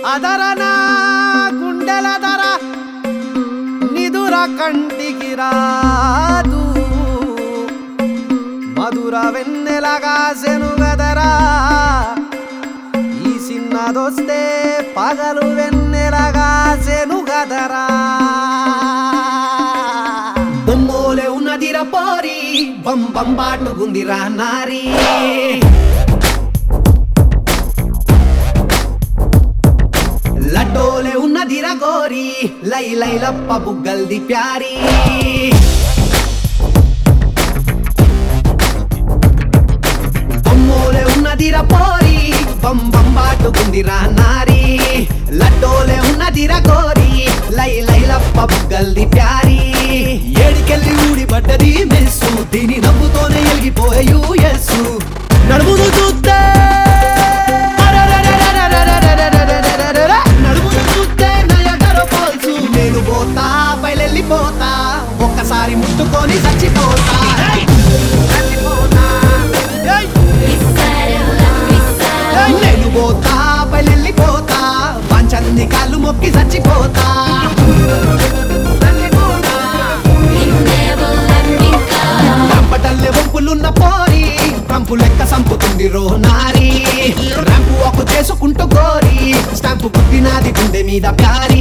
అదరన గుండెల ధర నిదుర కంటికి రాదు మధుర వెన్నెలగా సెనుగదరా ఈ చిన్నదొస్తే పగలు వెన్నెలగా సెనుగదరా బొమ్మోలే ఉన్నదిరా పోరి బం బం బాటుకుందిరా నారీ లడ్డోలే ఉన్నదిరా గోరి లై లై లప్ప బుగ్గల్ది ప్యారీ బొమ్మోలే ఉన్నదిరా పోరి బం బం బాటుకుందిరా నారీ లడ్డోలే ఉన్నదిరా గోరి లై లై లప్ప బుగ్గల్ది ప్యారీ ఏడికెళ్ళి ఊడి పడ్డది మెస్సు దీని నవ్వుతోనే ఎలిగిపోయే యూఎస్సు నడుమును చూస్తే నడుమును చూస్తే నయగర ఫాల్స్ నేను పోతా బయలెళ్ళిపోతా ఒక్కసారి ముట్టుకొని చచ్చిపోతా చచ్చిపోతా ఏయ్! నేను పోతా బయలెళ్ళిపోతా పంచన్ని కాళ్ళు మొక్కి చచ్చిపోతా చచ్చిపోతా. రంపటల్లె వంపులున్న పోరి రంపు లెక్క సంపుతుంది రో నారి రంపు ఒక చేసుకుంటూ గోరి స్టాంపు పుట్టినాది గుండె మీద ప్యారీ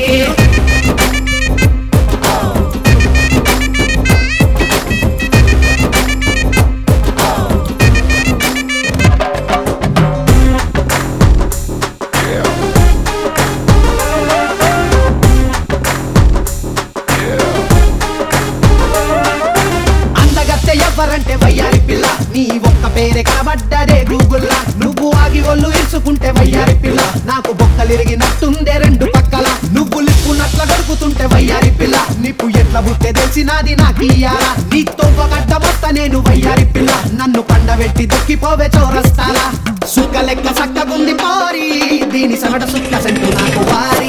అందగత్తె ఎవరంటే వయ్యారి పిల్ల నీ ఒక్క పేరే కనబడ్డదే గూగుల్లా నువ్వు ఆగి ఒళ్ళు ఇరుచుకుంటే వయ్యారి పిల్ల నాకు బొక్కలిరిగినట్టుందే రెండు పక్కల నువ్వు లిప్పునట్ల గడుపుతుంటే వయ్యారి పిల్ల నిప్పు ఎట్ల బుట్టే తెలిసినాది నాకు ఇయ్యాలా నీతో గడ్డ మొత్త నేను వయ్యారి పిల్ల నన్ను పండబెట్టి దొక్కిపోవే చోరస్తాలా సుక్క లెక్క సక్కగుంది పోరి దీని సగట సుక్క సెంటు నాకు వారి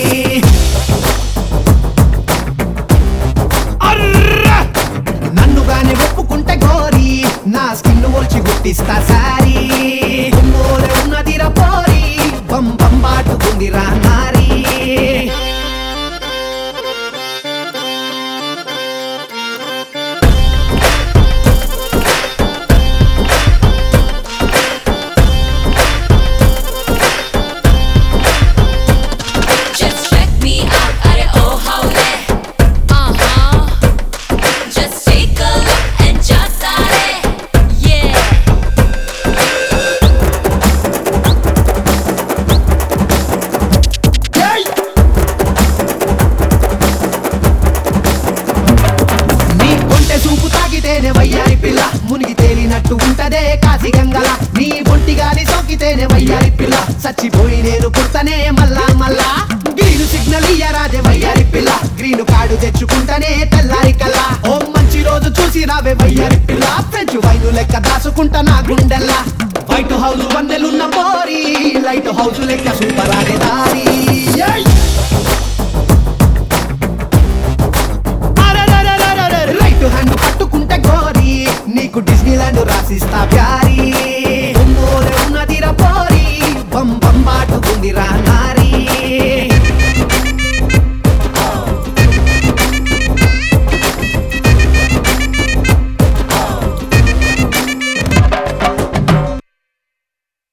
అర్రా! నన్ను గాని ఒప్పుకుంటే గోరి నా స్కిన్ ఒల్చి గుట్టిస్తా సారీ మూల ఉన్నదిరా పోరి బం బం బాటుకుందిరా నారీ Just check me out, अरे ओ हाउले Uh-huh Just take a look and just are Yeah నీ కొంటె చూపు తాకితేనే వయ్యారి పిల్ల మునిగి తేలినట్టు ఉంటదే కాశీ గంగల నీ ఒంటి గాలి సోకితేనే వయ్యారి పిల్ల చచ్చిపోయి నేను పుట్టనే మల్లా మల్లా గ్రీను సిగ్నల్ ఇయ్యరాదే వయ్యారి పిల్ల గ్రీను కార్డు తెచ్చుకుంటనే తెల్లారి కల్లా ఓ మంచి రోజు చూసి రావే వయ్యారి పిల్ల ఫ్రెంచ్ వైను లెక్క దాచుకుంటా నా గుండెల్లా వైట్ హౌస్ వన్నెలున్న పోరి లైట్ హౌస్ లెక్క సూపర్ ఆడే దారి ఏయ్! రైట్ హ్యాండ్ పట్టుకుంటే గోరి నీకు డిస్నీలాండ్ రాసిస్తా ప్యారీ